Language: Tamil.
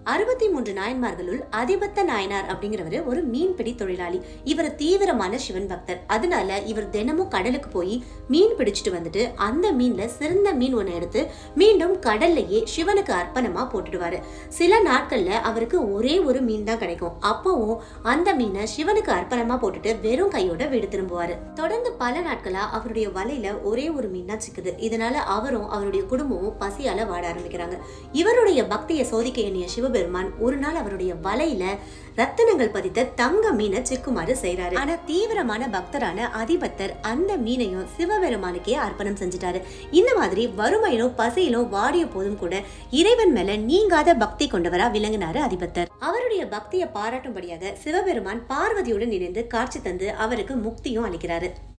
அறுபத்தி மூன்று நாயன்மார்களுள் அதிபத்த நாயனார் அப்படிங்கிறவரு ஒரு மீன்பிடி தொழிலாளி இவர் தீவிரமான சிவன் பக்தர் அதனால இவர் தினமும் கடலுக்கு போய் மீன் பிடிச்சிட்டு வந்துட்டு அந்த மீன்ல சிறந்த மீன் ஒண்ணு எடுத்து மீண்டும் கடல்லையே சிவனுக்கு அர்ப்பணமா போட்டுடுவாரு சில நாட்கள்ல அவருக்கு ஒரே ஒரு மீன் தான் கிடைக்கும் அப்பவும் அந்த மீனை சிவனுக்கு அர்ப்பணமா போட்டுட்டு வெறும் கையோட வீடு திரும்புவாரு தொடர்ந்து பல நாட்களா அவருடைய வலையில ஒரே ஒரு மீன் தான் சிக்குது இதனால அவரும் அவருடைய குடும்பமும் பசியால வாட ஆரம்பிக்கிறாங்க இவருடைய பக்தியை சோதிக்க எண்ணிய சிவபெருமான் ஒரு நாள் அவருடைய வலையில ரத்தினங்கள் பதித்த தங்க மீனை சிக்குமாறு செய்றாரு ஆனா தீவிரமான பக்தரான அதிபத்தர் அந்த மீனையும் சிவபெருமானுக்கே அர்ப்பணம் செஞ்சுட்டாரு இந்த மாதிரி வறுமையிலும் பசியிலும் வாடிய போதும் கூட இறைவன் மேல நீங்காத பக்தி கொண்டவரா விளங்கினாரு அதிபத்தர் அவருடைய பக்தியை பாராட்டும்படியாக சிவபெருமான் பார்வதியுடன் இணைந்து காட்சி தந்து அவருக்கு முக்தியும் அளிக்கிறாரு